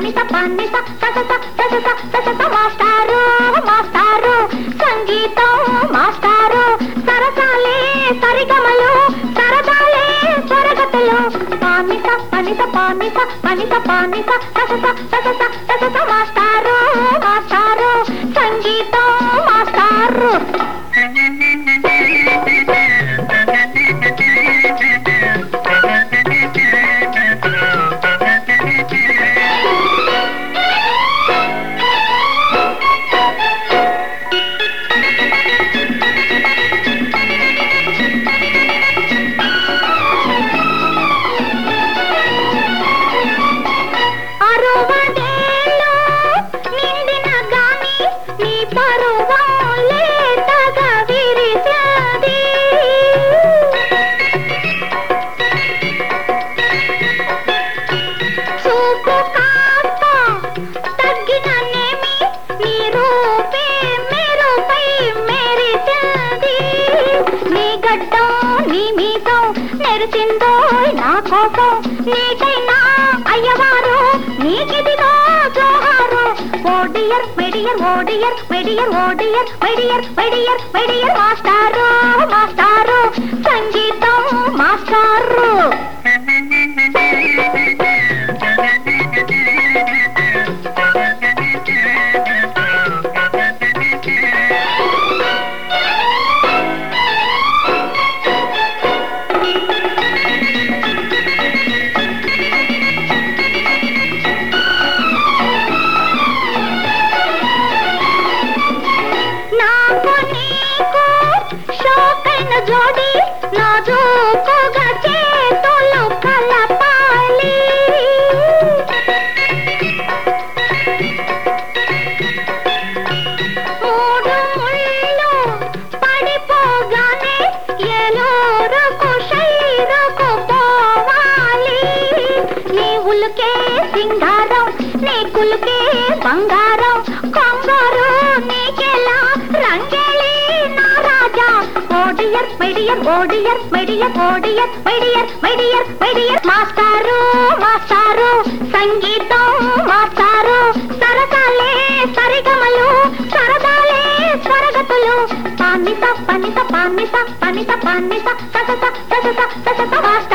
పానిస పానిస ససస ససస ససస మాస్టారు మాస్టారు సంగీతం మాస్టారు సరసాలే సరిగమలు సరదాలే స్వరగతులు పానిస పనిస పానిస పనిస పానిస ససస ససస ససస మాస్టారు మాస్టారు సంగీతం మాస్టారు అరువడేళ్ళు నిండిన గాని నీ పరువం లేతగా విరిసది చూపు కాస్త తగ్గిననేమి నీ రూపే మెరుపై మెరిసది నీ గడ్డం నీ మీసం నెరిసిందో నా కోసం నీకైనా అయ్యవారు నీకిదిగో జోహారు ఓడియర్ మెడియర్ ఓడియర్ మెడియర్ ఓడియర్ మెడియర్ మెడియర్ మెడియర్ మాస్టారు మాస్టారు సంగీతం మాస్టారు నాకు నీకు షోకైన జోడి నాజూకుగా చేతులు కలపాలి మూడు ముళ్ళు పడిపోగానే ఎలోరకు శైరకు పోవాలి నీ ఉలుకే సింగారం నీ కులుకే బంగారం కొంగారు నీకెలా రంగేలి నా రాజా ఓడియర్ మెడియర్ ఓడియర్ మెడియర్ ఓడియర్ మెడియర్ మెడియర్ మెడియర్ మాస్టారు మాస్టారు సంగీతం మాస్టారు సరసాలే సరిగమలు సరదాలే స్వరగతులు పానిస పనిస పానిస పనిస పానిస ససస ససస ససస మాస్టారు